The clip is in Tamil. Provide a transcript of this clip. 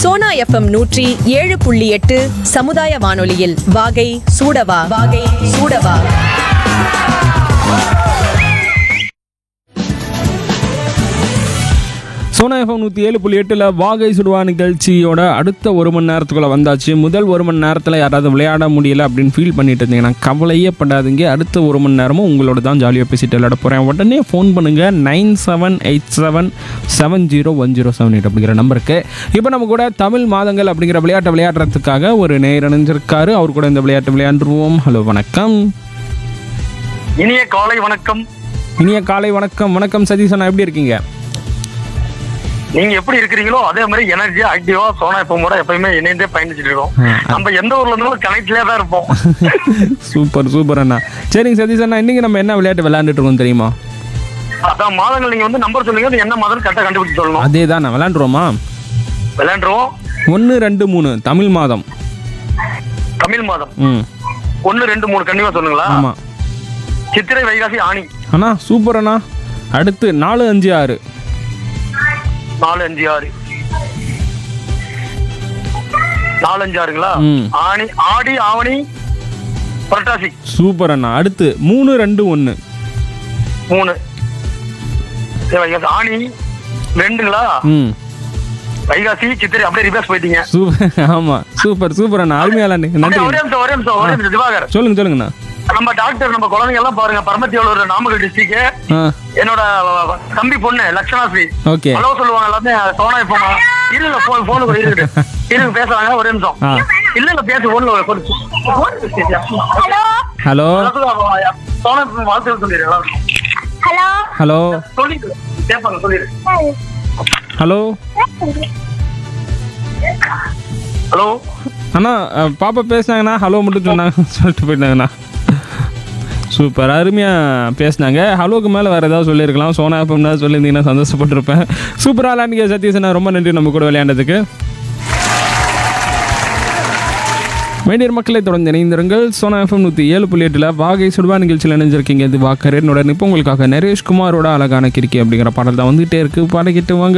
சோனா எஃப்எம் நூற்றி ஏழு புள்ளி எட்டு சமுதாய வானொலியில் வாகை சூடவா வாகை சூடவா சோனா எஃப்எம் நூற்றி ஏழு புள்ளி எட்டில் வாகை சுடுவா நிகழ்ச்சியோட அடுத்த ஒரு மணி நேரத்துக்குள்ளே வந்தாச்சு முதல் ஒரு மணி நேரத்தில் யாராவது விளையாட முடியல அப்படின்னு ஃபீல் பண்ணிட்டு இருந்தீங்கன்னா கவலையே படாதீங்க அடுத்த ஒரு மணி நேரமும் உங்களோட தான் ஜாலியாக பேசிட்டு விளையாட போகிறேன் உடனே ஃபோன் பண்ணுங்கள் nine seven eight seven seven zero one zero seven eight அப்படிங்கிற நம்பருக்கு இப்போ நம்ம கூட தமிழ் மாதங்கள் அப்படிங்கிற விளையாட்டை விளையாடுறதுக்காக ஒரு நேர் இணைஞ்சிருக்காரு அவர் கூட இந்த விளையாட்டு விளையாண்டுருவோம் ஹலோ வணக்கம் இனிய காலை வணக்கம் இனிய காலை வணக்கம் வணக்கம் சதீஷனா எப்படி இருக்கீங்க நீங்க எப்படி இருக்கிறீங்களோ அதே மாதிரி எனர்ஜியா ஆக்டிவா சோனா எப்பமோட எப்பயுமே இணைந்தே பயணிச்சுட்டு இருக்கோம் ஆ. நம்ம எந்த ஊர்ல இருந்தாலும் கனெக்ட்லயே தான் இருப்போம் சூப்பர் சூப்பர் அண்ணா சரிங்க சதீஷ் அண்ணா இன்னைக்கு நம்ம என்ன விளையாட்டு விளையாண்டுட்டு இருக்கோம் தெரியுமா அதான் மாதங்கள் நீங்க வந்து நம்பர் சொல்லுங்க அது என்ன மாதம் கரெக்டா கண்டுபிடிச்சு சொல்லணும் அதே தான் நான் விளையாண்டுருவோமா விளையாண்டுருவோம் ஒன்று ரெண்டு மூணு தமிழ் மாதம் தமிழ் மாதம் ம் ஒன்னு ரெண்டு மூணு கண்டிப்பா சொல்லுங்களா ஆமாம் சித்திரை வைகாசி ஆணி அண்ணா சூப்பர் அண்ணா அடுத்து நாலு அஞ்சு ஆறு நாலு அஞ்சு ஆறு நாலு அஞ்சு ஆறுங்களா ம். ஆணி ஆடி ஆவணி புரட்டாசி சூப்பர் அண்ணா அடுத்து மூணு ரெண்டு ஒன்று மூணு சரி, வைகாசி ஆணி ரெண்டுங்களா ம் வைகாசி சித்திரை அப்படியே ரிவர்ஸ் போயிட்டீங்க சூப்பர் ஆமாம் சூப்பர் சூப்பர் அண்ணா அருமையா விளையாண்டு நன்றி ஒரே நிமிஷம் ஒரே நிமிஷம் ஒரே நிமிஷம் திவாகர் சொல்லுங்க சொல்லுங்கண்ணா நம்ம டாக்டர் நம்ம குழந்தைங்க எல்லாம் பாருங்க பரமத்தியோட நாமக்கல் டிஸ்ட்ரிக்ட் ஆ என்னோட தம்பி பொண்ணு லட்சணாஸ்ரீ ஓகே ஹலோ சொல்லுவாங்க எல்லாமே சோனா போனா இல்ல இல்ல போன் போனுக்கு இருக்குது இருங்க பேசுறாங்க ஒரே நிமிஷம் ஆ. இல்ல இல்ல பேசு போன்ல ஹலோ சோனா வாழ்த்து சொல்லிடு எல்லாரும் ஹலோ ஹலோ சொல்லிடு கேட்பாங்க சொல்லிடு ஹலோ ஹலோ அண்ணா அஹ், பாப்பா பேசுனாங்கண்ணா ஹலோ மட்டும் சொன்னாங்க சொல்லிட்டு போயிட்டாங்கண்ணா சூப்பர் அருமையாக பேசுனாங்க ஹலோக்கு மேலே வேறு ஏதாவது சொல்லியிருக்கலாம் சோனா எஃப்எம் தான் சொல்லியிருந்தீங்கன்னா சந்தோஷப்பட்டிருப்பேன் சூப்பராக விளையாண்டிங்க சதீஷனா ரொம்ப நன்றி நம்ம கூட விளையாண்டதுக்கு வேண்டியர் மக்களை தொடர்ந்து இணைந்திருங்கள் சோனா எஃப்எம் நூற்றி ஏழு புள்ளி எட்டில் வாகை சுடுவா நிகழ்ச்சியில் இணைஞ்சிருக்கீங்க இது வாக்கரேனுடன் இப்போ உங்களுக்காக நரேஷ்குமாரோட அழகான கிறுக்கி அப்படிங்கிற பாடல் தான் வந்துகிட்டே இருக்குது பாடிக்கிட்டு வாங்க